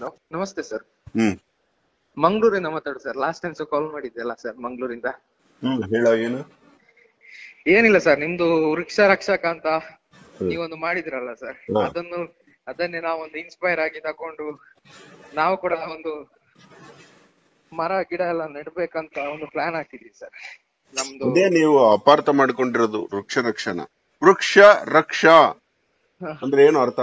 Hello ನಮಸ್ತೆ sir ಹ್ಮ್ ಮಂಗಳೂರಿಂದ ಮಾತಾಡು ಸರ್ ಲಾಸ್ಟ್ ಟೈಮ್ ಸಹ ಕಾಲ್ ಮಾಡಿದ್ದೆ ಅಲ್ಲ ಸರ್ ಮಂಗಳೂರಿಂದ ಹ್ಮ್ ಹೇಳ ಏನು ಏನಿಲ್ಲ ಸರ್ ನಿಮ್ದು ವೃಕ್ಷ ರಕ್ಷಕ ಅಂತ ಹ್ಮ್. ನೀವೊಂದು ಮಾಡಿದ್ರಲ್ಲ ಸರ್ ಹಾ. ಅದನ್ನು ಅದನ್ನೇ ನಾವೊಂದು ಇನ್ಸ್ಪೈರ್ ಆಗಿ ತಕೊಂಡು ನಾವು ಕೂಡ ಒಂದು ಮರ ಗಿಡ ಎಲ್ಲ ನೆಡ್ಬೇಕಂತ ಒಂದು ಪ್ಲಾನ್ ಹಾಕಿದ್ವಿ ಸರ್ ನಮ್ದು ಅದೇ ನೀವು ಅಪಾರ್ಥ ಮಾಡ್ಕೊಂಡಿರೋದು ವೃಕ್ಷ ರಕ್ಷಣ ವೃಕ್ಷ ರಕ್ಷಾ ಹ, ಅಂದ್ರೆ ಏನು ಅರ್ಥ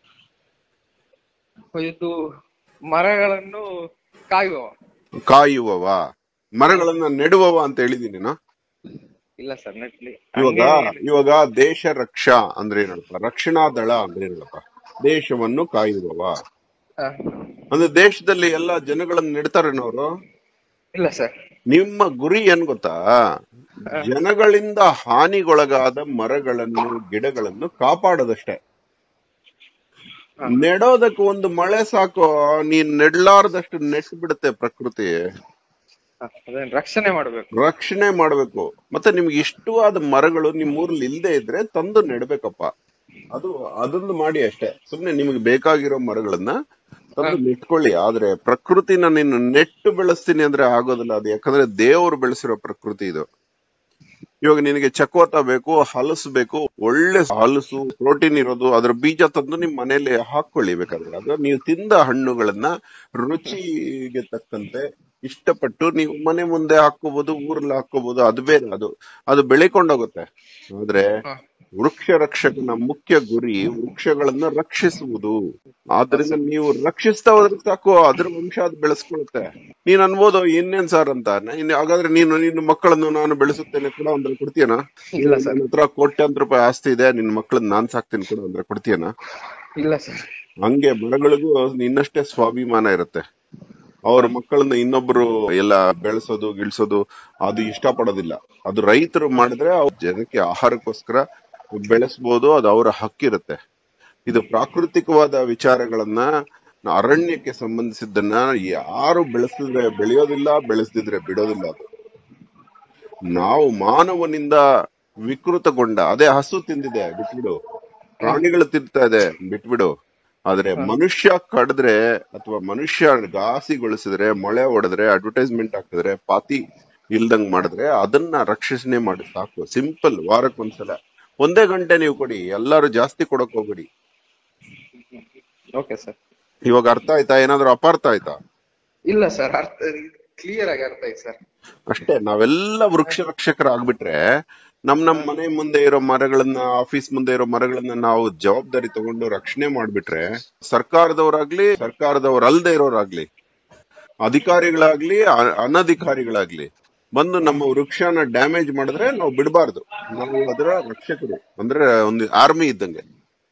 ಇದು ಮರಗಳನ್ನು ಕಾಯುವ ಕಾಯುವವ ಮರಗಳನ್ನ ನೆಡುವವ ಅಂತ ಹೇಳಿದೀನಿ ನಾ ಇಲ್ಲ ಸರ್ ನೆಟ್ಲಿ ಇವಾಗ ಇವಾಗ ದೇಶ ರಕ್ಷಾ ಅಂದ್ರೆ ಏನಪ್ಪ ರಕ್ಷಣಾ ದಳ ಅಂದ್ರೆ ಏನಪ್ಪ ದೇಶವನ್ನು ಕಾಯುವವ ಅಂದ್ರೆ ದೇಶದಲ್ಲಿ ಎಲ್ಲಾ ಜನಗಳನ್ನ ನೆಡ್ತಾರೇನವ್ರು ಇಲ್ಲ ಸರ್ ನಿಮ್ಮ ಗುರಿ ಏನ್ ಗೊತ್ತಾ ಜನಗಳಿಂದ ಹಾನಿಗೊಳಗಾದ ಮರಗಳನ್ನು ಗಿಡಗಳನ್ನು ಕಾಪಾಡೋದಷ್ಟೇ ನೆಡೋದಕ್ಕೆ ಒಂದು ಮಳೆ ಸಾಕು ನೀನ್ ನೆಡ್ಲಾರ್ದಷ್ಟು ನೆಟ್ ಬಿಡುತ್ತೆ ಪ್ರಕೃತಿ ಅದನ್ನ ರಕ್ಷಣೆ ಮಾಡ್ಬೇಕು ರಕ್ಷಣೆ ಮಾಡ್ಬೇಕು ಮತ್ತೆ ನಿಮ್ಗೆ ಇಷ್ಟವಾದ ಮರಗಳು ನಿಮ್ ಊರ್ಲಿ ಇಲ್ದೇ ಇದ್ರೆ ತಂದು ನೆಡ್ಬೇಕಪ್ಪ ಅದು ಅದೊಂದು ಮಾಡಿ ಅಷ್ಟೇ ಸುಮ್ನೆ ನಿಮ್ಗೆ ಬೇಕಾಗಿರೋ ಮರಗಳನ್ನ ತಂದು ನೆಟ್ಕೊಳ್ಳಿ ಆದ್ರೆ ಪ್ರಕೃತಿನ ನೀನು ನೆಟ್ಟು ಬೆಳೆಸ್ತೀನಿ ಅಂದ್ರೆ ಆಗೋದಿಲ್ಲ ಅದು ಯಾಕಂದ್ರೆ ದೇವರು ಬೆಳೆಸಿರೋ ಪ್ರಕೃತಿ ಇದು ಇವಾಗ ನಿನಗೆ ಚಕೋತ ಬೇಕು ಹಲಸು ಬೇಕು ಒಳ್ಳೆ ಹಲಸು ಪ್ರೋಟೀನ್ ಇರೋದು ಅದ್ರ ಬೀಜ ತಂದು ನಿಮ್ ಮನೇಲಿ ಹಾಕೊಳ್ಳಿ ಬೇಕಾದ್ರೆ ಅದು ನೀವು ತಿಂದ ಹಣ್ಣುಗಳನ್ನ ರುಚಿಗೆ ತಕ್ಕಂತೆ ಇಷ್ಟಪಟ್ಟು ನೀವು ಮನೆ ಮುಂದೆ ಹಾಕೋಬಹುದು ಊರಲ್ಲಿ ಹಾಕೋಬಹುದು ಅದು ಬೇರೆ ಅದು ಅದು ಬೆಳಿಕೊಂಡೋಗುತ್ತೆ ಆದ್ರೆ ಹ. ವೃಕ್ಷ ರಕ್ಷಕನ ಮುಖ್ಯ ಗುರಿ ವೃಕ್ಷಗಳನ್ನ ರಕ್ಷಿಸುವುದು ಆದ್ರಿಂದ ನೀವು ರಕ್ಷಿಸ್ತಾ ಹೋದ್ರೆ ಸಾಕು ಅದ್ರ ವಂಶ ಅದು ಬೆಳೆಸ್ಕೊಳುತ್ತೆ ನೀನ್ ಅನ್ಬೋದು ಇನ್ನೇನ್ ಸರ್ ಅಂತ ಇನ್ನು ಹಾಗಾದ್ರೆ ನೀನು ನಿನ್ನ ಮಕ್ಕಳನ್ನು ನಾನು ಬೆಳೆಸುತ್ತೇನೆ ಕೂಡ ಅಂದ್ರೆ ಕೊಡ್ತೀಯನಾ ಇಲ್ಲ ಸರ್ ನನ್ನ ಹತ್ರ ಕೋಟ್ಯಾಂತರ ರೂಪಾಯಿ ಆಸ್ತಿ ಇದೆ ನಿನ್ ಮಕ್ಕಳನ್ನ ನಾನ್ ಸಾಕ್ತೀನಿ ಕೂಡ ಅಂದ್ರೆ ಕೊಡ್ತೀಯನಾ ಇಲ್ಲ ಸರ್ ಹಂಗೆ ಮರಗಳಿಗೂ ಇನ್ನಷ್ಟೇ ಸ್ವಾಭಿಮಾನ ಇರುತ್ತೆ ಅವ್ರ ಮಕ್ಕಳನ್ನ ಇನ್ನೊಬ್ರು ಎಲ್ಲ ಬೆಳೆಸೋದು ಗಿಳ್ಸೋದು ಅದು ಇಷ್ಟ ಪಡೋದಿಲ್ಲ ಅದು ರೈತರು ಮಾಡಿದ್ರೆ ಅವ್ರ ಜನಕ್ಕೆ ಆಹಾರಕ್ಕೋಸ್ಕರ ಬೆಳೆಸ್ಬೋದು ಅದು ಅವರ ಹಕ್ಕಿರುತ್ತೆ ಇದು ಪ್ರಾಕೃತಿಕವಾದ ವಿಚಾರಗಳನ್ನ ಅರಣ್ಯಕ್ಕೆ ಸಂಬಂಧಿಸಿದ್ದನ್ನ ಯಾರು ಬೆಳೆಸಿದ್ರೆ ಬೆಳೆಯೋದಿಲ್ಲ ಬೆಳೆಸದಿದ್ರೆ ಬಿಡೋದಿಲ್ಲ ಅದು ನಾವು ಮಾನವನಿಂದ ವಿಕೃತಗೊಂಡ ಅದೇ ಹಸು ತಿಂದಿದೆ ಬಿಟ್ಬಿಡು ಪ್ರಾಣಿಗಳು ತಿಂತಾ ಇದೆ ಬಿಟ್ಬಿಡು ಆದ್ರೆ ಮನುಷ್ಯ ಕಡಿದ್ರೆ ಅಥವಾ ಮನುಷ್ಯ ಘಾಸಿಗೊಳಿಸಿದ್ರೆ ಮಳೆ ಹೊಡೆದ್ರೆ ಅಡ್ವರ್ಟೈಸ್ಮೆಂಟ್ ಹಾಕಿದ್ರೆ ಪಾತಿ ಇಲ್ದಂಗ್ ಮಾಡಿದ್ರೆ ಅದನ್ನ ರಕ್ಷಣೆ ಮಾಡಿ ಸಾಕು ಸಿಂಪಲ್ ವಾರಕ್ಕೊಂದ್ಸಲ ಒಂದೇ ಗಂಟೆ ನೀವು ಕೊಡಿ ಎಲ್ಲಾರು ಜಾಸ್ತಿ ಕೊಡಕ್ ಹೋಗ್ಬೇಡಿ ಓಕೆ ಸರ್ ಇವಾಗ ಅರ್ಥ ಆಯ್ತಾ ಏನಾದ್ರು ಅಪಾರ್ಥ ಆಯ್ತಾ ಇಲ್ಲ ಸರ್ ಅರ್ಥ ಕ್ಲಿಯರ್ ಆಗಿ ಅರ್ಥ ಆಯ್ತು ಸರ್ ಅಷ್ಟೇ ನಾವೆಲ್ಲ ವೃಕ್ಷ ರಕ್ಷಕರಾಗ್ಬಿಟ್ರೆ ನಮ್ ನಮ್ ಮನೆ ಮುಂದೆ ಇರೋ ಮರಗಳನ್ನ ಆಫೀಸ್ ಮುಂದೆ ಇರೋ ಮರಗಳನ್ನ ನಾವು ಜವಾಬ್ದಾರಿ ತಗೊಂಡು ರಕ್ಷಣೆ ಮಾಡ್ಬಿಟ್ರೆ ಸರ್ಕಾರದವರಾಗ್ಲಿ ಸರ್ಕಾರದವರಲ್ದೇ ಇರೋರಾಗ್ಲಿ ಅಧಿಕಾರಿಗಳಾಗ್ಲಿ ಅ- ಅನಧಿಕಾರಿಗಳಾಗ್ಲಿ ಬಂದು ನಮ್ಮ ವೃಕ್ಷನ ಡ್ಯಾಮೇಜ್ ಮಾಡಿದ್ರೆ ನಾವು ಬಿಡಬಾರ್ದು ನಾವು ಅದರ ರಕ್ಷಕರು ಅಂದ್ರೆ ಒಂದು ಆರ್ಮಿ ಇದ್ದಂಗೆ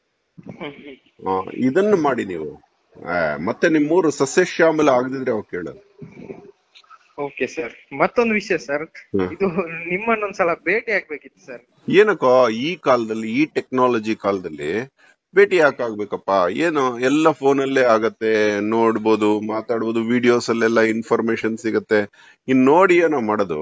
ಆ, ಇದನ್ನ ಮಾಡಿ ನೀವು ಆ, ಮತ್ತೆ ನಿಮ್ಮೂರು ಸಸ್ಯಶ್ಯಾಮಲ ಆಗದಿದ್ರೆ ಅವ್ ಕೇಳೋದು ಓಕೆ ಸರ್ ಮತ್ತೊಂದು ವಿಷಯ ಸರ್ ಹ್ಮ್. ಇದು ನಿಮ್ಮನ್ನೊಂದ್ಸಲ ಭೇಟಿ ಆಗ್ಬೇಕಿತ್ತು ಸರ್ ಏನಕ್ಕೋ ಈ ಕಾಲದಲ್ಲಿ ಈ ಟೆಕ್ನಾಲಜಿ ಕಾಲದಲ್ಲಿ ಭೇಟಿ ಯಾಕಾಗ್ಬೇಕಪ್ಪ ಏನು ಎಲ್ಲ ಫೋನಲ್ಲೇ ಆಗತ್ತೆ ನೋಡ್ಬೋದು ಮಾತಾಡ್ಬೋದು ವಿಡಿಯೋಸ್ ಅಲ್ಲೆಲ್ಲ ಇನ್ಫಾರ್ಮೇಶನ್ ಸಿಗತ್ತೆ ಇನ್ ನೋಡಿ ಏನೋ ಮಾಡೋದು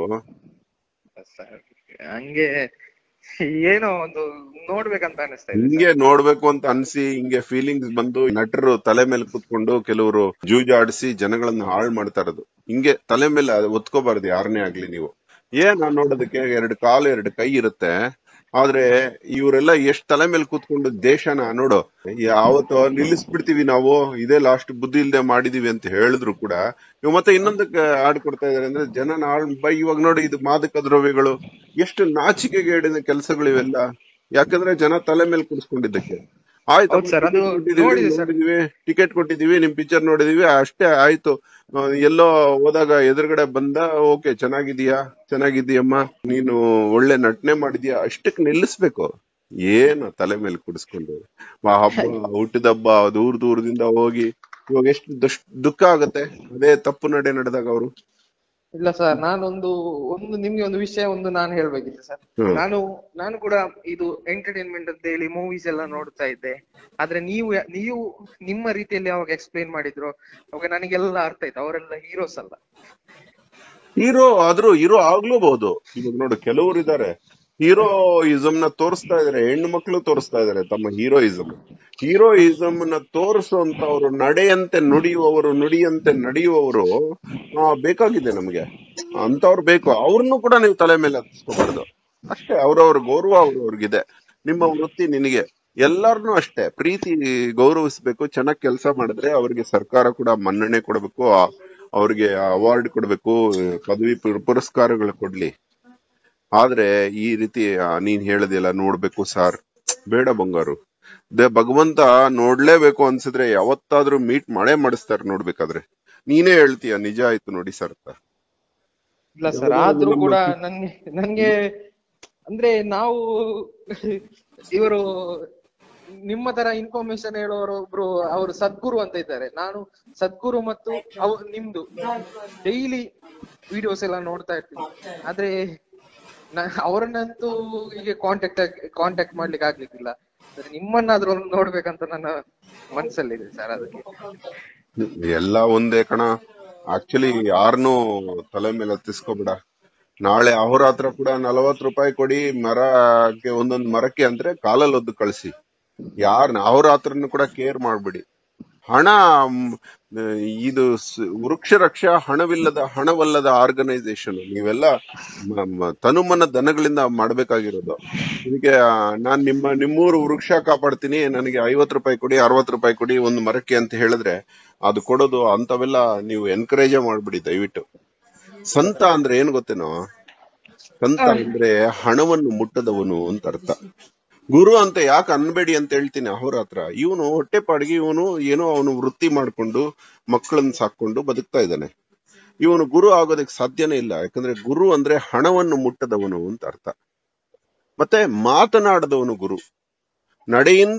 ಸರ್ ಹಂಗೆ ಏನೋ ಒಂದು ನೋಡ್ಬೇಕಂತ ಅನಿಸ್ತಾ ಇದೆ ಹಿಂಗೆ ನೋಡ್ಬೇಕು ಅಂತ ಅನ್ಸಿ ಹಿಂಗೆ ಫೀಲಿಂಗ್ಸ್ ಬಂದು ನಟರು ತಲೆ ಮೇಲೆ ಕುತ್ಕೊಂಡು ಕೆಲವರು ಜೂಜಾಡಿಸಿ ಜನಗಳನ್ನ ಹಾಳು ಮಾಡ್ತಾ ಇರೋದು ಹಿಂಗೆ ತಲೆ ಮೇಲೆ ಅದು ಒತ್ಕೋಬಾರ್ದು ಯಾರನ್ನೇ ಆಗ್ಲಿ ನೀವು ಏನ್ ನೋಡೋದಕ್ಕೆ ಎರಡು ಕಾಲು ಎರಡು ಕೈ ಇರುತ್ತೆ ಆದ್ರೆ ಇವರೆಲ್ಲ ಎಷ್ಟ್ ತಲೆ ಮೇಲೆ ಕೂತ್ಕೊಂಡು ದೇಶನ ನೋಡು ಯಾವತ್ತು ನಿಲ್ಲಿಸ್ಬಿಡ್ತೀವಿ ನಾವು ಇದೇ ಲಾಸ್ಟ್ ಬುದ್ಧಿ ಇಲ್ದೆ ಮಾಡಿದೀವಿ ಅಂತ ಹೇಳಿದ್ರು ಕೂಡ ಇವ್ ಮತ್ತೆ ಇನ್ನೊಂದಕ್ಕೆ ಆಡ್ಕೊಡ್ತಾ ಇದಾರೆ ಅಂದ್ರೆ ಜನ ನಾಳ್ ಬೈ ಇವಾಗ ನೋಡಿ ಇದು ಮಾದಕ ದ್ರವ್ಯಗಳು ಎಷ್ಟು ನಾಚಿಕೆಗೇಡಿನ ಕೆಲಸಗಳು ಇವೆಲ್ಲ ಯಾಕಂದ್ರೆ ಜನ ತಲೆ ಮೇಲೆ ಕುಡಿಸ್ಕೊಂಡಿದ್ದಕ್ಕೆ ಆಯ್ತು ಹೌದ್ sir, ಅದು ನೋಡಿದೆ sir. ಟಿಕೆಟ್ ಕೊಟ್ಟಿದೀವಿ ನಿಮ್ ಪಿಕ್ಚರ್ ನೋಡಿದೀವಿ ಅಷ್ಟೇ ಆಯ್ತು ಆ, ಎಲ್ಲೋ ಹೋದಾಗ ಎದುರುಗಡೆ ಬಂದ ಓಕೆ ಚೆನ್ನಾಗಿದೀಯಾ ಚೆನ್ನಾಗಿದೀಯಮ್ಮ ನೀನು ಒಳ್ಳೆ ನಟನೆ ಮಾಡಿದ್ಯಾ ಅಷ್ಟಕ್ಕೆ ನಿಲ್ಲಿಸ್ಬೇಕು ಏನು ತಲೆ ಮೇಲೆ ಕುಡಿಸ್ಕೊಂಡು ಆ ಹಬ್ಬ ಹುಟ್ಟಿದ ಹಬ್ಬ ದೂರ ದೂರದಿಂದ ಹೋಗಿ ಇವಾಗ ಎಷ್ಟು ದುಷ್- ದುಃಖ ಆಗತ್ತೆ ಅದೇ ತಪ್ಪು ನಡೆ ನಡೆದಾಗ ಅವರು ಇಲ್ಲ ಸರ್ ನಾನೊಂದು ಒಂದು ನಿಮ್ಗೆ ಒಂದು ವಿಷಯ ಒಂದು ನಾನು ಹೇಳ್ಬೇಕಿತ್ತು ಸರ್ ಹ್ಮ್. ನಾನು ನಾನು ಕೂಡ ಇದು ಎಂಟರ್ಟೈನ್ಮೆಂಟ್ ಅಂತ ಹೇಳಿ ಮೂವೀಸ್ ಎಲ್ಲ ನೋಡ್ತಾ ಇದ್ದೆ ಆದ್ರೆ ನೀವು ಯಾ- ನೀವು ನಿಮ್ಮ ರೀತಿಯಲ್ಲಿ ಅವಾಗ ಎಕ್ಸ್ಪ್ಲೈನ್ ಮಾಡಿದ್ರು ಅವಾಗ ನನಗೆಲ್ಲ ಅರ್ಥ ಆಯ್ತು ಅವರೆಲ್ಲ ಹೀರೋಸ್ ಅಲ್ಲ ಹೀರೋ ಆದ್ರೂ ಹೀರೋ ಆಗ್ಲೂಬಹುದು ಇವಾಗ ನೋಡು ಕೆಲವರು ಇದಾರೆ ಹೀರೋಯಿಸಮ್ ನ ತೋರಿಸ್ತಾ ಇದಾರೆ ಹೆಣ್ಣು ಮಕ್ಕಳು ತೋರಿಸ್ತಾ ಇದಾರೆ ತಮ್ಮ ಹೀರೋಯಿಸಮ್ ಹೀರೋಯಿಸಮ್ ನ ತೋರಿಸುವಂತವ್ರು ನಡೆಯಂತೆ ನುಡಿಯುವವರು ನುಡಿಯಂತೆ ನಡೆಯುವವರು ಆ, ಬೇಕಾಗಿದೆ ನಮಗೆ ಅಂತವ್ರು ಬೇಕು ಅವ್ರನ್ನು ಕೂಡ ನೀವು ತಲೆ ಮೇಲೆ ಹತ್ತಿಸ್ಕೋಬಾರ್ದು ಅಷ್ಟೇ ಅವ್ರವ್ರ ಗೌರವ ಅವ್ರವ್ರಿಗಿದೆ ನಿಮ್ಮ ವೃತ್ತಿ ನಿನಗೆ ಎಲ್ಲಾರ್ನು ಅಷ್ಟೇ ಪ್ರೀತಿ ಗೌರವಿಸ್ಬೇಕು ಚೆನ್ನಾಗಿ ಕೆಲಸ ಮಾಡಿದ್ರೆ ಅವ್ರಿಗೆ ಸರ್ಕಾರ ಕೂಡ ಮನ್ನಣೆ ಕೊಡಬೇಕು ಆ- ಅವ್ರಿಗೆ ಅವಾರ್ಡ್ ಕೊಡ್ಬೇಕು ಪದವಿ ಪುರ- ಪುರಸ್ಕಾರಗಳು ಕೊಡ್ಲಿ ಆದ್ರೆ ಈ ರೀತಿ ಆ, ನೀನ್ ಹೇಳದಿಲ್ಲ ನೋಡ್ಬೇಕು ಸಾರ್ ಬೇಡ ಬಂಗಾರು ದ- ಭಗವಂತ ನೋಡ್ಲೇಬೇಕು ಅನ್ಸಿದ್ರೆ ಯಾವತ್ತಾದ್ರೂ ಮೀಟ್ ಮಾಡೇ ಮಾಡಿಸ್ತಾರೆ ನೋಡ್ಬೇಕಾದ್ರೆ ನೀನೇ ಹೇಳ್ತೀಯ ನಿಜ ಆಯ್ತು ನೋಡಿ ಸರ್ ಅಂತ ಇಲ್ಲ ಸರ್ ಆದ್ರೂ ಕೂಡ ನನ್ಗೆ ನನ್ಗೆ ಅಂದ್ರೆ ನಾವು ಇವರು ನಿಮ್ಮ ತರ ಇನ್ಫಾರ್ಮೇಶನ್ ಹೇಳೋರು ಒಬ್ರು ಅವರು ಸದ್ಗುರು ಅಂತ ಇದ್ದಾರೆ ನಾನು ಸದ್ಗುರು ಮತ್ತು ಅವ್ ನಿಮ್ದು ಡೈಲಿ ವಿಡಿಯೋಸ್ ಎಲ್ಲ ನೋಡ್ತಾ ಇರ್ತೀನಿ ಆದ್ರೆ ನ- ಅವ್ರನ್ನಂತೂ ಹೀಗೆ ಕಾಂಟ್ಯಾಕ್ಟ್ ಕಾಂಟ್ಯಾಕ್ಟ್ ಮಾಡ್ಲಿಕ್ಕೆ ಆಗ್ಲಿಕ್ಕಿಲ್ಲ ಆದ್ರೆ ನಿಮ್ಮನ್ನಾದ್ರೂ ಒಂದು ನೋಡ್ಬೇಕಂತ ನನ್ನ ಮನ್ಸಲ್ಲಿದೆ ಸರ್ ಅದಕ್ಕೆ ಎಲ್ಲ ಒಂದೇ ಕಣ ಆಕ್ಚುಲಿ ಯಾರನ್ನೂ ತಲೆ ಮೇಲೆ ಹತ್ತಿಸ್ಕೋಬೇಡ ನಾಳೆ ಅವ್ರ ಹತ್ರ ಕೂಡ ನಲವತ್ ರೂಪಾಯಿ ಕೊಡಿ ಮರಕ್ಕೆ ಒಂದೊಂದ್ ಮರಕ್ಕೆ ಅಂದ್ರೆ ಕಾಲಲ್ಲಿ ಒದ್ದು ಕಳಿಸಿ ಯಾರನ್ನ ಅವ್ರ ಹತ್ರನು ಕೂಡ ಕೇರ್ ಮಾಡ್ಬಿಡಿ ಹಣ ಮ್, ಇದು ಸ್- ವೃಕ್ಷ ರಕ್ಷಾ ಹಣವಿಲ್ಲದ ಹಣವಲ್ಲದ ಆರ್ಗನೈಸೇಷನ್ ನೀವೆಲ್ಲ ಮ- ಮ- ತನುಮನ ದನಗಳಿಂದ ಮಾಡ್ಬೇಕಾಗಿರೋದು ಇದಕ್ಕೆ ಆ, ನಾನ್ ನಿಮ್ಮ ನಿಮ್ಮೂರು ವೃಕ್ಷ ಕಾಪಾಡ್ತೀನಿ ನನಗೆ ಐವತ್ ರೂಪಾಯಿ ಕೊಡಿ ಅರವತ್ ರೂಪಾಯಿ ಕೊಡಿ ಒಂದು ಮರಕ್ಕೆ ಅಂತ ಹೇಳಿದ್ರೆ ಅದು ಕೊಡೋದು ಅಂತವೆಲ್ಲ ನೀವು ಎನ್ಕರೇಜ್ ಮಾಡ್ಬಿಡಿ ದಯವಿಟ್ಟು ಸಂತ ಅಂದ್ರೆ ಏನ್ ಗೊತ್ತೇನೋ ಸಂತ ಅಂದ್ರೆ ಹಣವನ್ನು ಮುಟ್ಟದವನು ಅಂತ ಅರ್ಥ ಗುರು ಅಂತ ಯಾಕೆ ಅನ್ಬೇಡಿ ಅಂತ ಹೇಳ್ತೀನಿ ಅವ್ರ ಹತ್ರ ಇವನು ಹೊಟ್ಟೆಪಾಡಿಗೆ ಇವನು ಏನೋ ಅವನು ವೃತ್ತಿ ಮಾಡ್ಕೊಂಡು ಮಕ್ಕಳನ್ನ ಸಾಕೊಂಡು ಬದುಕ್ತಾ ಇದ್ದಾನೆ ಇವನು ಗುರು ಆಗೋದಕ್ಕೆ ಸಾಧ್ಯನೇ ಇಲ್ಲ ಯಾಕಂದ್ರೆ ಗುರು ಅಂದ್ರೆ ಹಣವನ್ನು ಮುಟ್ಟದವನು ಅಂತ ಅರ್ಥ ಮತ್ತೆ ಮಾತನಾಡದವನು ಗುರು ನಡೆಯಿಂದ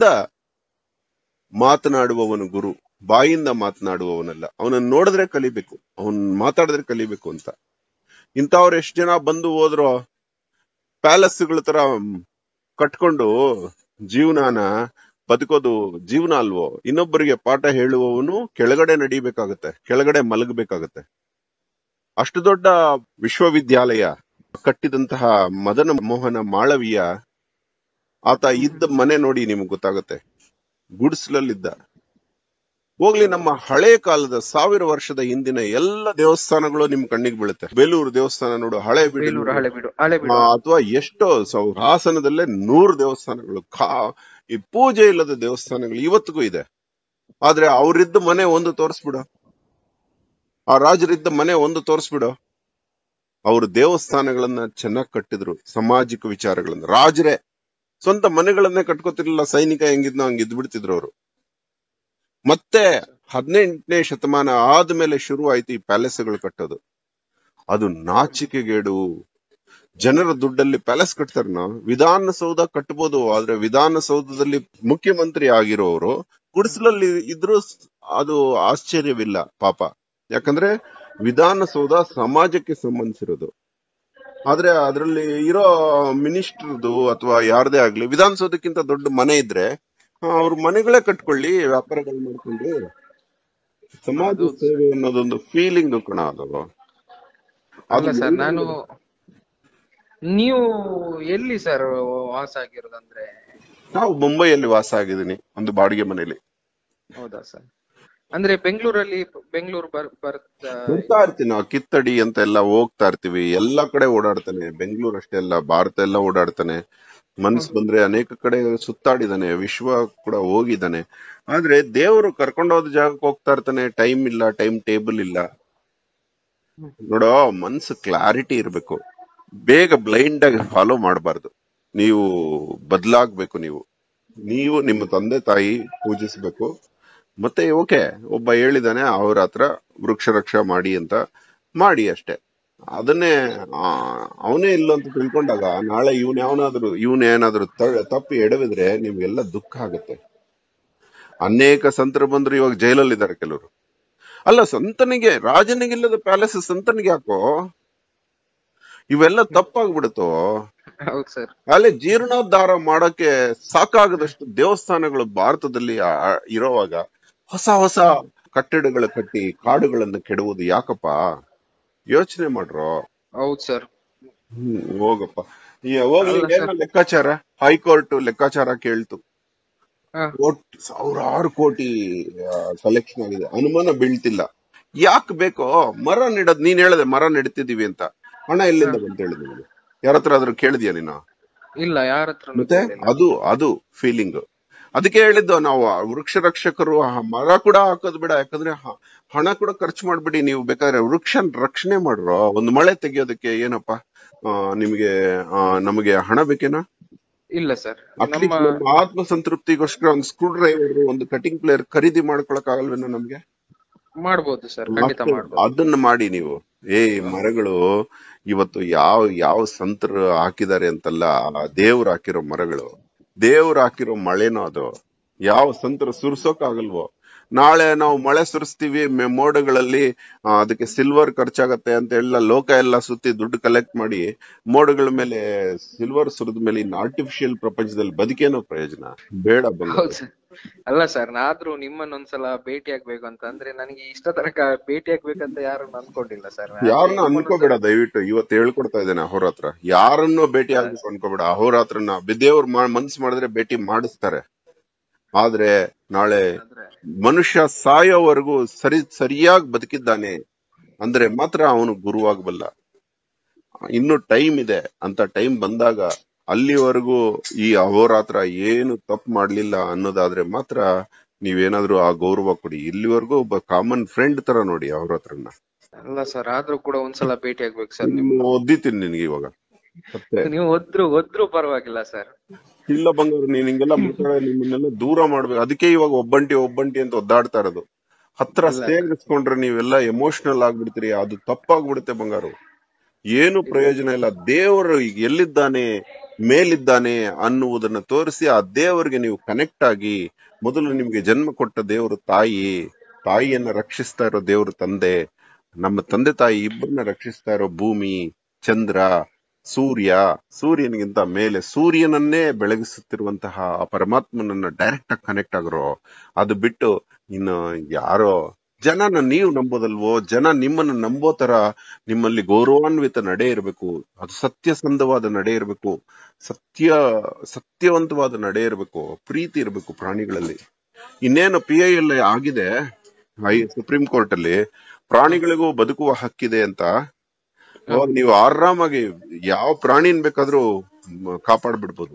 ಮಾತನಾಡುವವನು ಗುರು ಬಾಯಿಂದ ಮಾತನಾಡುವವನಲ್ಲ ಅವನನ್ನ ನೋಡಿದ್ರೆ ಕಲಿಬೇಕು ಅವನ್ ಮಾತಾಡಿದ್ರೆ ಕಲಿಬೇಕು ಅಂತ ಇಂಥವ್ರು ಎಷ್ಟ್ ಜನ ಬಂದು ಹೋದ್ರೋ ಪ್ಯಾಲೇಸ್ಗಳ ತರ ಕಟ್ಕೊಂಡು ಜೀವನಾನ ಬದುಕೋದು ಜೀವನ ಅಲ್ವೋ ಇನ್ನೊಬ್ಬರಿಗೆ ಪಾಠ ಹೇಳುವವನು ಕೆಳಗಡೆ ನಡಿಬೇಕಾಗತ್ತೆ ಕೆಳಗಡೆ ಮಲಗಬೇಕಾಗತ್ತೆ ಅಷ್ಟು ದೊಡ್ಡ ವಿಶ್ವವಿದ್ಯಾಲಯ ಕಟ್ಟಿದಂತಹ ಮದನ ಮೋಹನ ಮಾಳವೀಯ ಆತ ಇದ್ದ ಮನೆ ನೋಡಿ ನಿಮ್ಗೆ ಗೊತ್ತಾಗತ್ತೆ ಗುಡಿಸ್ಲಲ್ಲಿದ್ದ ಹೋಗ್ಲಿ ನಮ್ಮ ಹಳೆ ಕಾಲದ ಸಾವಿರ ವರ್ಷದ ಹಿಂದಿನ ಎಲ್ಲ ದೇವಸ್ಥಾನಗಳು ನಿಮ್ ಕಣ್ಣಿಗೆ ಬೀಳುತ್ತೆ ಬೇಲೂರು ದೇವಸ್ಥಾನ ನೋಡು ಹಳೆ ಬೇಲೂರು ಬಿಡಲೂರು ಹಳೆ ಬಿಡು ಹಳೆ ಬಿಡು ಅಥವಾ ಎಷ್ಟೋ ಸೌ- ಹಾಸನದಲ್ಲೇ ನೂರು ದೇವಸ್ಥಾನಗಳು ಖಾ ಈ ಪೂಜೆ ಇಲ್ಲದ ದೇವಸ್ಥಾನಗಳು ಇವತ್ತಿಗೂ ಇದೆ ಆದ್ರೆ ಅವ್ರಿದ್ದ ಮನೆ ಒಂದು ತೋರಿಸ್ಬಿಡು ಆ ರಾಜರಿದ್ದ ಮನೆ ಒಂದು ತೋರಿಸ್ಬಿಡು ಅವರು ದೇವಸ್ಥಾನಗಳನ್ನ ಚೆನ್ನಾಗಿ ಕಟ್ಟಿದ್ರು ಸಾಮಾಜಿಕ ವಿಚಾರಗಳನ್ನ ರಾಜರೇ ಸ್ವಂತ ಮನೆಗಳನ್ನೇ ಕಟ್ಕೋತಿರ್ಲಿಲ್ಲ ಸೈನಿಕ ಹೆಂಗಿದ್ನೋ ಹಂಗ್ ಇದ್ ಬಿಡ್ತಿದ್ರು ಅವರು ಮತ್ತೆ ಹದಿನೆಂಟನೇ ಶತಮಾನ ಆದ್ಮೇಲೆ ಶುರು ಆಯ್ತು ಈ ಪ್ಯಾಲೇಸ್ಗಳು ಕಟ್ಟೋದು ಅದು ನಾಚಿಕೆಗೇಡು ಜನರ ದುಡ್ಡಲ್ಲಿ ಪ್ಯಾಲೇಸ್ ಕಟ್ತಾರನ ವಿಧಾನಸೌಧ ಕಟ್ಬೋದು ಆದ್ರೆ ವಿಧಾನಸೌಧದಲ್ಲಿ ಮುಖ್ಯಮಂತ್ರಿ ಆಗಿರೋರು ಗುಡಿಸಲಲ್ಲಿ ಇದ್ರೂ ಸ್- ಅದು ಆಶ್ಚರ್ಯವಿಲ್ಲ ಪಾಪ ಯಾಕಂದ್ರೆ ವಿಧಾನಸೌಧ ಸಮಾಜಕ್ಕೆ ಸಂಬಂಧಿಸಿರೋದು ಆದ್ರೆ ಅದ್ರಲ್ಲಿ ಇರೋ ಮಿನಿಸ್ಟರ್ದು ಅಥವಾ ಯಾರದೇ ಆಗ್ಲಿ ವಿಧಾನಸೌಧಕ್ಕಿಂತ ದೊಡ್ಡ ಮನೆ ಇದ್ರೆ ಆ, ಅವ್ರ ಮನೆಗಳೇ ಕಟ್ಕೊಳ್ಳಿ ವ್ಯಾಪಾರಗಳು ಮಾಡ್ಕೊಂಡು ಸಮಾಜ ಸೇವೆ ಅನ್ನೋದೊಂದು ಫೀಲಿಂಗ್ ಕಣ ಅದು ಅಲ್ಲ ಸರ್ ನಾನು ನೀವು ಎಲ್ಲಿ ಸರ್ ವಾಸ ಆಗಿರೋದಂದ್ರೆ ನಾವು ಮುಂಬೈಯಲ್ಲಿ ವಾಸ ಆಗಿದ್ದೀನಿ ಒಂದು ಬಾಡಿಗೆ ಮನೆಯಲ್ಲಿ ಹೌದಾ ಸರ್ ಅಂದ್ರೆ ಬೆಂಗಳೂರಲ್ಲಿ ಬೆಂಗಳೂರು ಬರ್ ಬರ್ತಾ ಹೋಗ್ತಾ ಇರ್ತೀನಿ ನಾವು ಕಿತ್ತಡಿ ಅಂತ ಎಲ್ಲ ಹೋಗ್ತಾ ಇರ್ತೀವಿ ಎಲ್ಲಾ ಕಡೆ ಓಡಾಡ್ತಾನೆ ಬೆಂಗಳೂರು ಅಷ್ಟೇ ಅಲ್ಲ ಭಾರತ ಎಲ್ಲ ಓಡಾಡ್ತಾನೆ ಮನ್ಸ್ ಬಂದ್ರೆ ಅನೇಕ ಕಡೆ ಸುತ್ತಾಡಿದಾನೆ ವಿಶ್ವ ಕೂಡ ಹೋಗಿದ್ದಾನೆ ಆದ್ರೆ ದೇವರು ಕರ್ಕೊಂಡೋದ ಜಾಗಕ್ಕೆ ಹೋಗ್ತಾ ಇರ್ತಾನೆ ಟೈಮ್ ಇಲ್ಲ ಟೈಮ್ ಟೇಬಲ್ ಇಲ್ಲ ನೋಡೋ ಮನ್ಸು ಕ್ಲಾರಿಟಿ ಇರ್ಬೇಕು ಬೇಗ ಬ್ಲೈಂಡ್ ಆಗಿ ಫಾಲೋ ಮಾಡಬಾರ್ದು ನೀವು ಬದಲಾಗ್ಬೇಕು ನೀವು ನೀವು ನಿಮ್ಮ ತಂದೆ ತಾಯಿ ಪೂಜಿಸ್ಬೇಕು ಮತ್ತೆ ಓಕೆ ಒಬ್ಬ ಹೇಳಿದಾನೆ ಅವ್ರ ಹತ್ರ ವೃಕ್ಷ ರಕ್ಷಾ ಮಾಡಿ ಅಂತ ಮಾಡಿ ಅಷ್ಟೇ ಅದನ್ನೇ ಆ, ಅವನೇ ಇಲ್ಲ ಅಂತ ತಿಳ್ಕೊಂಡಾಗ ನಾಳೆ ಇವನ್ ಯಾವನಾದ್ರೂ ಇವನ್ ಏನಾದ್ರೂ ತ- ತಪ್ಪಿ ಎಡವಿದ್ರೆ ನಿಮ್ಗೆಲ್ಲ ದುಃಖ ಆಗುತ್ತೆ ಅನೇಕ ಸಂತರು ಬಂದ್ರು ಇವಾಗ ಜೈಲಲ್ಲಿ ಇದ್ದಾರೆ ಕೆಲವರು ಅಲ್ಲ ಸಂತನಿಗೆ ರಾಜನಿಗಿಲ್ಲದ ಪ್ಯಾಲೇಸ್ ಸಂತನಿಗೆ ಯಾಕೋ ಇವೆಲ್ಲ ತಪ್ಪಾಗ್ಬಿಡುತ್ತೋ ಹೌದು ಸರ್ ಅಲ್ಲಿ ಜೀರ್ಣೋದ್ಧಾರ ಮಾಡಕ್ಕೆ ಸಾಕಾಗದಷ್ಟು ದೇವಸ್ಥಾನಗಳು ಭಾರತದಲ್ಲಿ ಆ- ಆ- ಇರೋವಾಗ ಹೊಸ ಹೊಸ ಕಟ್ಟಡಗಳು ಕಟ್ಟಿ ಕಾಡುಗಳನ್ನು ಕೆಡುವುದು ಯಾಕಪ್ಪ ಯೋಚನೆ ಮಾಡ್ರೋ ಹೌದು ಸರ್ ಹ್ಮ್ ಹೋಗಪ್ಪ ಈ ಹೋಗ್ಲಿ ಅಲ್ಲ ಏನೋ ಲೆಕ್ಕಾಚಾರ ಹೈಕೋರ್ಟ್ ಲೆಕ್ಕಾಚಾರ ಕೇಳ್ತು ಹಾ. ಕೋಟ್ ಸಾವಿರಾರು ಕೋಟಿ ಕಲೆಕ್ಷನ್ ಆಗಿದೆ ಅನುಮಾನ ಬೀಳ್ತಿಲ್ಲ ಯಾಕೆ ಬೇಕೋ ಮರ ನೆಡೋದ್ ನೀನ್ ಹೇಳದೆ ಮರ ನೆಡ್ತಿದೀವಿ ಅಂತ ಹಣ ಎಲ್ಲಿಂದ ಬಂತ ಹೇಳಿದ್ ನಿಮ್ಗೆ ಯಾರ ಹತ್ರ ಆದ್ರೂ ಕೇಳಿದ್ಯಾ ನೀನು ಇಲ್ಲ ಯಾರ ಹತ್ರ ಮತ್ತೆ ಅದು ಅದು ಫೀಲಿಂಗ್ ಅದಕ್ಕೆ ಹೇಳಿದ್ದು ನಾವು ಆ ವೃಕ್ಷ ರಕ್ಷಕರು ಆ ಮರ ಕೂಡ ಹಾಕೋದ್ ಬೇಡ ಯಾಕಂದ್ರೆ ಹ- ಹಣ ಕೂಡ ಖರ್ಚು ಮಾಡ್ಬಿಡಿ ನೀವು ಬೇಕಾದ್ರೆ ವೃಕ್ಷ ರಕ್ಷಣೆ ಮಾಡ್ರೋ ಒಂದು ಮಳೆ ತೆಗಿಯೋದಕ್ಕೆ ಏನಪ್ಪಾ ಆ, ನಿಮ್ಗೆ ಆ, ನಮಗೆ ಹಣ ಬೇಕೇನಾ ಇಲ್ಲ ಸರ್ ಅಟ್ಲೀಸ್ಟ್ ನಮ್ಮ ನಮ್ಮ ಆತ್ಮ ಸಂತೃಪ್ತಿಗೋಸ್ಕರ ಒಂದು ಸ್ಕ್ರೂ ಡ್ರೈವರ್ ಒಂದು ಕಟಿಂಗ್ ಪ್ಲೇಯರ್ ಖರೀದಿ ಮಾಡ್ಕೊಳಕ್ ಆಗಲ್ವೇನೋ ನಮ್ಗೆ ಮಾಡ್ಬೋದು ಸರ್ ಖಂಡಿತ ಮತ್ತೆ ಮಾಡ್ಬೋದು ಅದನ್ನ ಮಾಡಿ ನೀವು ಏ ಮರಗಳು ಇವತ್ತು ಯಾವ ಯಾವ ಸಂತರು ಹಾಕಿದ್ದಾರೆ ಅಂತಲ್ಲ ಆ ದೇವ್ರು ಹಾಕಿರೋ ಮರಗಳು ದೇವ್ರು ಹಾಕಿರೋ ಮಳೆನೋ ಅದು ಯಾವ ಸಂತರು ಸುರ್ಸೋಕ್ ಆಗಲ್ವೋ ನಾಳೆ ನಾವು ಮಳೆ ಸುರಿಸ್ತೀವಿ ಮೆ- ಮೋಡಗಳಲ್ಲಿ ಆ, ಅದಕ್ಕೆ ಸಿಲ್ವರ್ ಖರ್ಚಾಗತ್ತೆ ಅಂತ ಎಲ್ಲ ಲೋಕ ಎಲ್ಲ ಸುತ್ತಿ ದುಡ್ಡು ಕಲೆಕ್ಟ್ ಮಾಡಿ ಮೋಡಗಳ ಮೇಲೆ ಸಿಲ್ವರ್ ಸುರಿದ ಮೇಲೆ ಇನ್ನು ಆರ್ಟಿಫಿಷಿಯಲ್ ಪ್ರಪಂಚದಲ್ಲಿ ಬದುಕೇನೋ ಪ್ರಯೋಜನ ಬೇಡ ಬಂಗಾರ ಹೌದು ಸರ್ ಅಲ್ಲ ಸರ್ ನಾದ್ರೂ ನಿಮ್ಮನ್ನ ಒಂದ್ಸಲ ಭೇಟಿ ಆಗ್ಬೇಕು ಅಂತ ಅಂದ್ರೆ ನನಗೆ ಇಷ್ಟ ತನಕ ಭೇಟಿ ಆಗ್ಬೇಕಂತ ಯಾರನ್ನು ಅನ್ಕೊಂಡಿಲ್ಲ ಸರ್ ಯಾರನ್ನ ಅನ್ಕೋಬೇಡ ದಯವಿಟ್ಟು ಇವತ್ತು ಹೇಳ್ಕೊಡ್ತಾ ಇದ್ದೇನೆ ಅಹೋರಾತ್ರ ಯಾರನ್ನೂ ಭೇಟಿ ಆಗ್ಬೇಕು ಅನ್ಕೋಬೇಡ ಅಹೋರಾತ್ರನ ದೇವ್ರ ಮನ್ಸ್ ಮಾಡಿದ್ರೆ ಭೇಟಿ ಮಾಡಿಸ್ತಾರೆ ಆದ್ರೆ ನಾಳೆ ಮನುಷ್ಯ ಸಾಯೋವರೆಗೂ ಸರಿ ಸರಿಯಾಗಿ ಬದುಕಿದ್ದಾನೆ ಅಂದ್ರೆ ಮಾತ್ರ ಅವನು ಗುರುವಾಗಬಲ್ಲ ಇನ್ನು ಟೈಮ್ ಇದೆ ಅಂತ ಟೈಮ್ ಬಂದಾಗ ಅಲ್ಲಿವರೆಗೂ ಈ ಅಹೋರಾತ್ರ ಏನು ತಪ್ಪು ಮಾಡ್ಲಿಲ್ಲ ಅನ್ನೋದಾದ್ರೆ ಮಾತ್ರ ನೀವೇನಾದ್ರೂ ಆ ಗೌರವ ಕೊಡಿ ಇಲ್ಲಿವರೆಗೂ ಒಬ್ಬ ಕಾಮನ್ ಫ್ರೆಂಡ್ ತರ ನೋಡಿ ಅವ್ರ ಹತ್ರನ ಅಲ್ಲ ಸರ್ ಆದ್ರೂ ಕೂಡ ಒಂದ್ಸಲ ಭೇಟಿ ಆಗ್ಬೇಕು ಸರ್ ನಿಮ್ ನಿನ್ನ ಒದ್ದಿತೀನಿ ನಿನಗೆ ಇವಾಗ ಮತ್ತೆ ನೀವು ಒದ್ರು ಒದ್ರು ಪರವಾಗಿಲ್ಲ ಸರ್ ಇಲ್ಲ ಬಂಗಾರು ನೀನ್ ಹಿಂಗೆಲ್ಲ ಮಾತಾಡ ನಿಮ್ಮನ್ನೆಲ್ಲ ದೂರ ಮಾಡ್ಬೇಕು ಅದಕ್ಕೆ ಇವಾಗ ಒಬ್ಬಂಟಿ ಒಬ್ಬಂಟಿ ಅಂತ ಒದ್ದಾಡ್ತಾ ಇರೋದು ಹತ್ರ ಸೇರಿಸ್ಕೊಂಡ್ರೆ ನೀವೆಲ್ಲ ಎಮೋಷನಲ್ ಆಗ್ಬಿಡ್ತೀರಿ ಅದು ತಪ್ಪಾಗ್ಬಿಡುತ್ತೆ ಬಂಗಾರು ಏನು ಪ್ರಯೋಜನ ಇಲ್ಲ ದೇವರು ಈಗ ಎಲ್ಲಿದ್ದಾನೆ ಮೇಲಿದ್ದಾನೆ ಅನ್ನುವುದನ್ನ ತೋರಿಸಿ ಆ ದೇವರಿಗೆ ನೀವು ಕನೆಕ್ಟ್ ಆಗಿ ಮೊದಲು ನಿಮ್ಗೆ ಜನ್ಮ ಕೊಟ್ಟ ದೇವರು ತಾಯಿ ತಾಯಿಯನ್ನ ರಕ್ಷಿಸ್ತಾ ಇರೋ ದೇವರು ತಂದೆ ನಮ್ಮ ತಂದೆ ತಾಯಿ ಇಬ್ಬರನ್ನ ರಕ್ಷಿಸ್ತಾ ಇರೋ ಭೂಮಿ ಚಂದ್ರ ಸೂರ್ಯ ಸೂರ್ಯನಿಗಿಂತ ಮೇಲೆ ಸೂರ್ಯನನ್ನೇ ಬೆಳಗಿಸುತ್ತಿರುವಂತಹ ಆ ಪರಮಾತ್ಮನನ್ನ ಡೈರೆಕ್ಟ್ ಆಗಿ ಕನೆಕ್ಟ್ ಆಗಿರೋ ಅದು ಬಿಟ್ಟು ಇನ್ನು ಯಾರೋ ಜನನ ನೀವು ನಂಬೋದಲ್ವೋ ಜನ ನಿಮ್ಮನ್ನ ನಂಬೋ ತರ ನಿಮ್ಮಲ್ಲಿ ಗೌರವಾನ್ವಿತ ನಡೆ ಇರಬೇಕು ಅದು ಸತ್ಯಸಂಧವಾದ ನಡೆ ಇರಬೇಕು ಸತ್ಯ ಸತ್ಯವಂತವಾದ ನಡೆ ಇರಬೇಕು ಪ್ರೀತಿ ಇರಬೇಕು ಪ್ರಾಣಿಗಳಲ್ಲಿ ಇನ್ನೇನು ಪಿ ಐ ಎಲ್ ಆಗಿದೆ ಹೈ ಸುಪ್ರೀಂ ಕೋರ್ಟ್ ಅಲ್ಲಿ ಪ್ರಾಣಿಗಳಿಗೂ ಬದುಕುವ ಹಕ್ಕಿದೆ ಅಂತ ಅವಾಗ ನೀವು ಆರಾಮಾಗಿ ಯಾವ ಪ್ರಾಣಿನ್ ಬೇಕಾದ್ರೂ ಮ್, ಕಾಪಾಡ್ಬಿಡ್ಬೋದು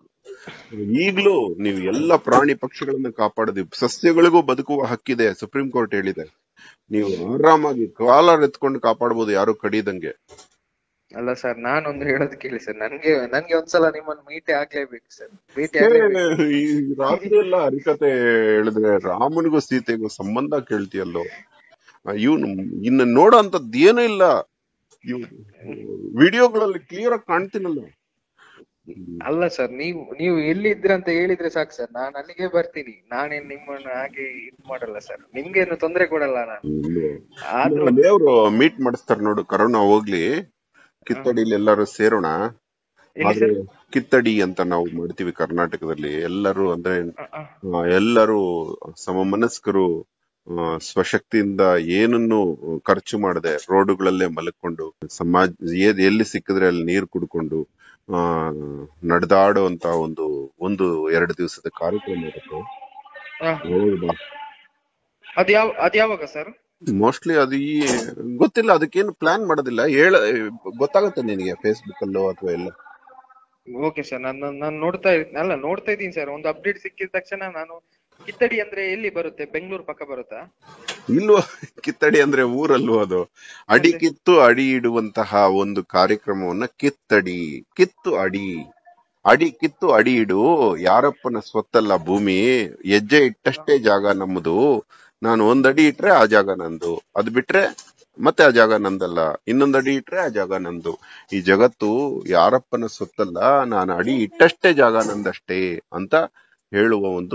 ಈಗ್ಲೂ ನೀವು ಎಲ್ಲ ಪ್ರಾಣಿ ಪಕ್ಷಿಗಳನ್ನ ಕಾಪಾಡದಿ ಸಸ್ಯಗಳಿಗೂ ಬದುಕುವ ಹಕ್ಕಿದೆ ಸುಪ್ರೀಂ ಕೋರ್ಟ್ ಹೇಳಿದೆ ನೀವು ಆರಾಮಾಗಿ ಕಾಲರ್ ಎತ್ಕೊಂಡು ಕಾಪಾಡ್ಬೋದು ಯಾರು ಕಡಿದಂಗೆ ಅಲ್ಲ ಸರ್ ನಾನೊಂದು ಹೇಳೋದು ಕೇಳಿ ಸರ್ ನನ್ಗೆ ನನ್ಗೆ ಒಂದ್ಸಲ ನಿಮ್ಮನ್ನ ಮೀಟಿ ಆಗ್ಲೇಬೇಕು ಸರ್ ಭೇಟಿ ಏ, ಆಗ್ಲೇಬೇಕು ಈ ರಾತ್ರಿ ಎಲ್ಲ ಹರಿಕತೆ ಹೇಳಿದ್ರೆ ರಾಮನಿಗೂ ಸೀತೆಗೂ ಸಂಬಂಧ ಕೇಳ್ತೀಯಲ್ಲೋ ಇವನು ಇನ್ನು ನೋಡೋ ಅಂತದ್ ಏನೂ ಇಲ್ಲ ಇವ್ ವಿಡಿಯೋಗಳಲ್ಲಿ ಕ್ಲಿಯರ್ ಆಗಿ ಕಾಣ್ತೀನಲ್ಲ ಅಲ್ಲ ಸರ್ ನೀವು ನೀವು ಎಲ್ಲಿ ಇದ್ರ ಅಂತ ಹೇಳಿದ್ರೆ ಸಾಕು ಸರ್ ನಾನು ಅಲ್ಲಿಗೆ ಬರ್ತೀನಿ ನಾನೇನ್ ನಿಮ್ಮನ್ನ ಹಾಗೆ ಇದ್ ಮಾಡಲ್ಲ ಸರ್ ನಿಮ್ಗೇನು ತೊಂದ್ರೆ ಕೊಡಲ್ಲ ನಾನು ಆದ್ರೂ ದೇವ್ರು ಮೀಟ್ ಮಾಡಿಸ್ತಾರ ನೋಡು ಕರೋನಾ ಹೋಗ್ಲಿ ಕಿತ್ತಡಿಲಿ ಎಲ್ಲರೂ ಸೇರೋಣ ಎಲ್ಲಿ ಆದ್ರೆ ಸರ್ ಕಿತ್ತಡಿ ಅಂತ ನಾವು ಮಾಡ್ತೀವಿ ಕರ್ನಾಟಕದಲ್ಲಿ ಎಲ್ಲರೂ ಅಂದ್ರೆ ಅ, ಅ, ಆ, ಎಲ್ಲರೂ ಸಮಮನಸ್ಕರು ಆ, ಸ್ವಶಕ್ತಿಯಿಂದ ಏನನ್ನು ಖರ್ಚು ಮಾಡದೆ ರೋಡುಗಳಲ್ಲೇ ಮಲ್ಕೊಂಡು ಸಮಾಜ ಏದ್ ಎಲ್ಲಿ ಸಿಕ್ಕಿದ್ರೆ ಅಲ್ಲಿ ನೀರು ಕುಡ್ಕೊಂಡು ಆ ನಡೆದಾಡುವಂತ ಒಂದು ಒಂದು ಎರಡು ದಿವಸದ ಕಾರ್ಯಕ್ರಮ ಇರುತ್ತೆ ಅ. ಹೌದಾ ಅದ್ ಯಾವ ಅದ್ ಯಾವಾಗ ಸರ್ ಮೋಸ್ಟ್ಲಿ ಅದು ಈ ಗೊತ್ತಿಲ್ಲ ಅದಕ್ಕೇನು ಪ್ಲಾನ್ ಮಾಡೋದಿಲ್ಲ ಹೇಳ ಗೊತ್ತಾಗುತ್ತೆ ನಿನಗೆ ಫೇಸ್ಬುಕ್ ಅಲ್ಲೋ ಅಥವಾ ಎಲ್ಲ ಓಕೆ ಸರ್ ನಾನು ನಾನು ನೋಡ್ತಾ ಇದ್ದೀನಿ ಅಲ್ಲ ನೋಡ್ತಾ ಇದ್ದೀನಿ ಸರ್ ಒಂದು ಅಪ್ಡೇಟ್ ಸಿಕ್ಕಿದ ತಕ್ಷಣ ನಾನು ಕಿತ್ತಡಿ ಅಂದ್ರೆ ಎಲ್ಲಿ ಬರುತ್ತೆ ಬೆಂಗಳೂರು ಪಕ್ಕ ಬರುತ್ತಾ ಇಲ್ವೋ ಕಿತ್ತಡಿ ಅಂದ್ರೆ ಊರಲ್ವೋ ಅದು ಅಡಿ ಕಿತ್ತು ಅಡಿ ಇಡುವಂತಹ ಒಂದು ಕಾರ್ಯಕ್ರಮವನ್ನ ಕಿತ್ತಡಿ ಕಿತ್ತು ಅಡಿ ಅಡಿ ಕಿತ್ತು ಅಡಿ ಇಡು ಯಾರಪ್ಪನ ಸ್ವತ್ತಲ್ಲ ಭೂಮಿ ಹೆಜ್ಜೆ ಇಟ್ಟಷ್ಟೇ ಜಾಗ ನಮ್ಮದು ನಾನು ಒಂದ್ ಅಡಿ ಇಟ್ರೆ ಆ ಜಾಗ ನಂದು ಅದ್ ಬಿಟ್ರೆ ಮತ್ತೆ ಆ ಜಾಗ ನಂದಲ್ಲ ಇನ್ನೊಂದ್ ಅಡಿ ಇಟ್ರೆ ಆ ಜಾಗ ನಂದು ಈ ಜಗತ್ತು ಯಾರಪ್ಪನ ಸ್ವತ್ತಲ್ಲ ನಾನು ಅಡಿ ಇಟ್ಟಷ್ಟೇ ಜಾಗ ನಂದಷ್ಟೇ ಅಂತ ಹೇಳುವ ಒಂದು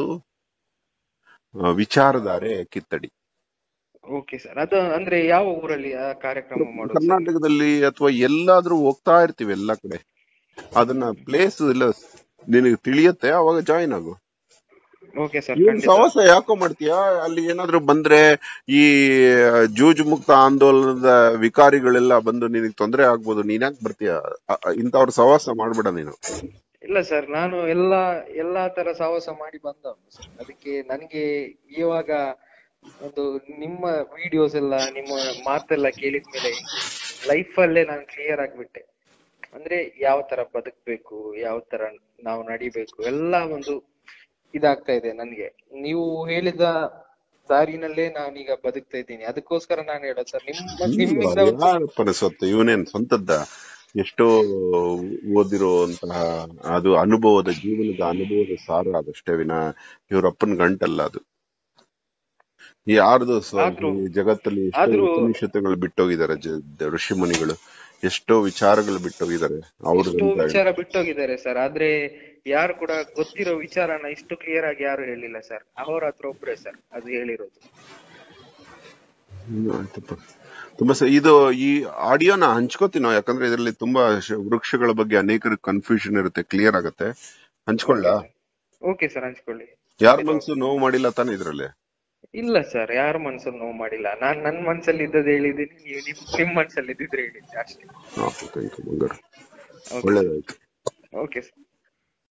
ಆ, ವಿಚಾರಧಾರೆ ಕಿತ್ತಡಿ ಓಕೆ ಸರ್ ಅದು ಅಂದ್ರೆ ಯಾವ ಊರಲ್ಲಿ ಆ ಕಾರ್ಯಕ್ರಮ ಮಾಡೋದು ಸರ್? ಕರ್ನಾಟಕದಲ್ಲಿ ಅಥವಾ ಎಲ್ಲಾದ್ರೂ ಹೋಗ್ತಾ ಇರ್ತೀವಿ ಎಲ್ಲಾ ಕಡೆ ಅದನ್ನ ಪ್ಲೇಸ್ ಇಲ್ಲ ನಿನಗೆ ತಿಳಿಯತ್ತೆ ಅವಾಗ ಜಾಯಿನ್ ಆಗು ಓಕೆ ಸರ್ ಇವನ್ ಖಂಡಿತ ಸಹವಾಸ ಯಾಕೋ ಮಾಡ್ತೀಯಾ ಅಲ್ಲಿ ಏನಾದ್ರು ಬಂದ್ರೆ ಈ ಜೂಜು ಮುಕ್ತ ಆಂದೋಲನದ ವಿಕಾರಿಗಳೆಲ್ಲ ಬಂದು ನಿನಗ್ ತೊಂದರೆ ಆಗ್ಬೋದು ನೀನ್ ಯಾಕೆ ಬರ್ತೀಯ ಅ- ಅ- ಇಂಥವ್ರ ಸಹವಾಸ ಮಾಡ್ಬೇಡ ನೀನು ಇಲ್ಲ ಸರ್ ನಾನು ಎಲ್ಲಾ ಎಲ್ಲಾ ತರ ಸಾಹಸ ಮಾಡಿ ಬಂದವನು ಸರ್ ಅದಕ್ಕೆ ನನಗೆ ಇವಾಗ ಒಂದು ನಿಮ್ಮ ವಿಡಿಯೋಸ್ ಎಲ್ಲ ನಿಮ್ಮ ಮಾತೆಲ್ಲ ಕೇಳಿದ್ಮೇಲೆ ಲೈಫ್ ಅಲ್ಲೇ ನಾನು ಕ್ಲಿಯರ್ ಆಗ್ಬಿಟ್ಟೆ ಅಂದ್ರೆ ಯಾವ ತರ ಬದುಕ್ಬೇಕು ಯಾವ ತರ ನಾವು ನಡಿಬೇಕು ಎಲ್ಲ ಒಂದು ಇದಾಗ್ತಾ ಇದೆ ನನ್ಗೆ ನೀವು ಹೇಳಿದ ದಾರಿನಲ್ಲೇ ನಾನೀಗ ಬದುಕ್ತಾ ಇದ್ದೀನಿ ಅದಕ್ಕೋಸ್ಕರ ನಾನು ಹೇಳೋದು ಸರ್ ನಿಮ್ಮ ನಿಮ್ಮಿಂದ ಒಂದು ಯಾರಪ್ಪನ ಸ್ವತ್ತು ಇವನೇನ್ ಸ್ವಂತದ್ದ ಎಷ್ಟೋ ಓದಿರುವಂತಹ ಅದು ಅನುಭವದ ಜೀವನದ ಅನುಭವದ ಸಾರ ಅದಷ್ಟೇ ವಿನ ಇವ್ರಪ್ಪನ ಗಂಟಲ್ಲ ಅದು ಯಾರ್ದು ಸ- ಆದ್ರೂ ಈ ಜಗತ್ತಲ್ಲಿ ಎಷ್ಟೋ ಆದ್ರೂ ಉಪನಿಷತ್ತುಗಳು ಬಿಟ್ಟೋಗಿದ್ದಾರೆ ಜ- ಋಷಿ ಮುನಿಗಳು ಎಷ್ಟೋ ವಿಚಾರಗಳು ಬಿಟ್ಟೋಗಿದ್ದಾರೆ ಎಷ್ಟೋ ಅವ್ರದಂತ ವಿಚಾರ ಬಿಟ್ಟೋಗಿದ್ದಾರೆ ಸರ್ ಆದ್ರೆ ಯಾರು ಕೂಡ ಗೊತ್ತಿರೋ ವಿಚಾರನ ಇಷ್ಟು ಕ್ಲಿಯರ್ ಆಗಿ ಯಾರು ಹೇಳಿಲ್ಲ ಸರ್ ಅವರ ಹತ್ರ ಒಬ್ರೇ ಸರ್ ಅದು ಹೇಳಿರೋದು ಹ್ಮ್, ಆಯ್ತಪ್ಪ ತುಂಬಾ ಸ ಇದು ಈ ಆಡಿಯೋನ ಹಂಚ್ಕೋತೀನೋ ಯಾಕಂದ್ರೆ ಇದರಲ್ಲಿ ತುಂಬಾ ಶ- ವೃಕ್ಷಗಳ ಬಗ್ಗೆ ಅನೇಕರಿಗೆ ಕನ್ಫ್ಯೂಷನ್ ಇರುತ್ತೆ ಕ್ಲಿಯರ್ ಆಗತ್ತೆ ಹಂಚ್ಕೊಳ್ಳ ಓಕೆ ಸರ್ ಓಕೆ ಸರ್ ಹಂಚ್ಕೊಳ್ಳಿ ಯಾರ ಖಂಡಿತ ಮನ್ಸು ನೋವು ಮಾಡಿಲ್ಲ ತಾನೇ ಇದ್ರಲ್ಲಿ ಇಲ್ಲ ಸರ್ ಯಾರ ಮನ್ಸಲ್ಲಿ ನೋವು ಮಾಡಿಲ್ಲ ನಾನ್ ನನ್ ಮನ್ಸಲ್ಲಿ ಇದ್ದದ್ದು ಹೇಳಿದೀನಿ ನೀವು ನಿಮ್ ನಿಮ್ ಮನ್ಸಲ್ಲಿ ಇದ್ದಿದ್ರೆ ಹೇಳಿದ್ದೆ ಅಷ್ಟೇ ಓಕೆ ಥ್ಯಾಂಕ್ ಯು ಬಂಗಾರ ಓಕೆ ಒಳ್ಳೇದಾಯ್ತು ಓಕೆ ಸರ್